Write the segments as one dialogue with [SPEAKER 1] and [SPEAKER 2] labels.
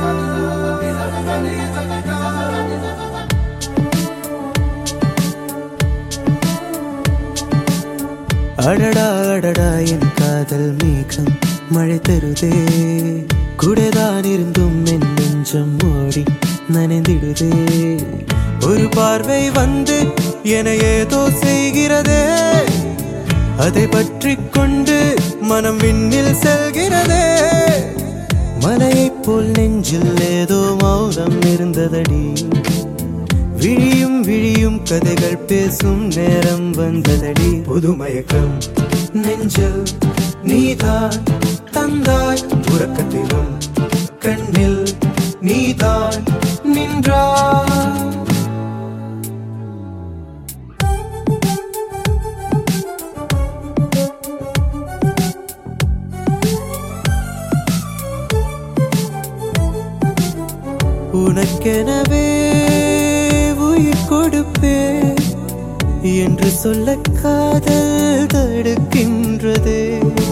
[SPEAKER 1] அடடா அடடா என் காதல் மேகம் மழை தருதே கூடதான் இருந்தும் என் நெஞ்சம் ஓடி நனைந்திடுதே ஒரு பார்வை வந்து என ஏதோ செய்கிறதே அதை பற்றி கொண்டு மனம் விண்ணில் செல்கிறதே மலையைப் போல் நெஞ்சில் ஏதோ மௌனம் இருந்ததடி விழியும் விழியும் கதைகள் பேசும் நேரம் வந்ததடி புதுமயக்கம் நெஞ்சில் நீதான் தந்தாய் உறக்கத்திலும் கண்ணில் நீதான் நின்றாய் உனக்கெனவே உயிர் கொடுப்பேன் என்று சொல்ல காதல் தடுக்கின்றதே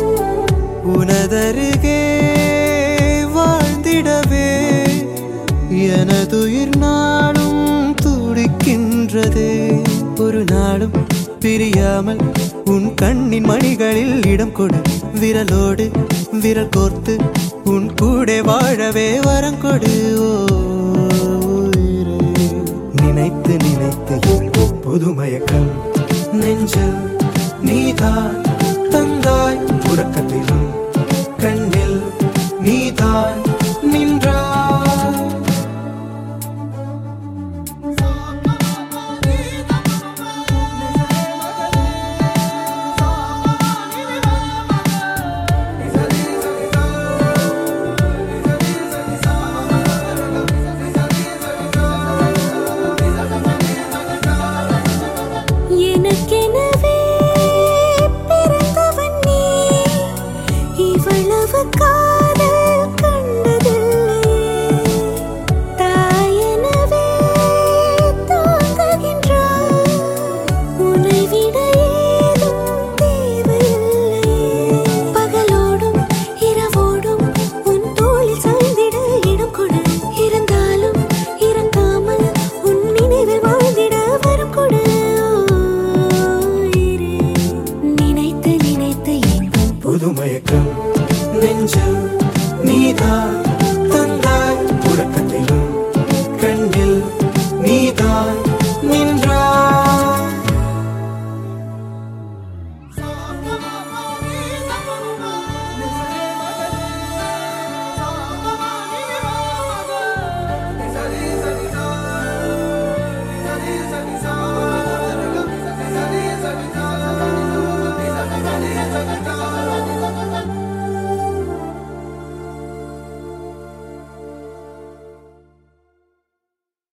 [SPEAKER 1] உனதருகே வாழ்ந்திடவே எனதுயிர் நாளும் துடிக்கின்றதே ஒரு நாளும் பிரியாமல் உன் கண்ணின் மணிகளில் இடம் கொடு விரலோடு விரல் கோர்த்து உன் கூட வாழவே வரம் கொடு ஓ உயிரே. நினைத்து நினைத்து எங்கோ புதுமயக்கம் நெஞ்சில் நீதான் தந்தாய் உறக்கத்தில்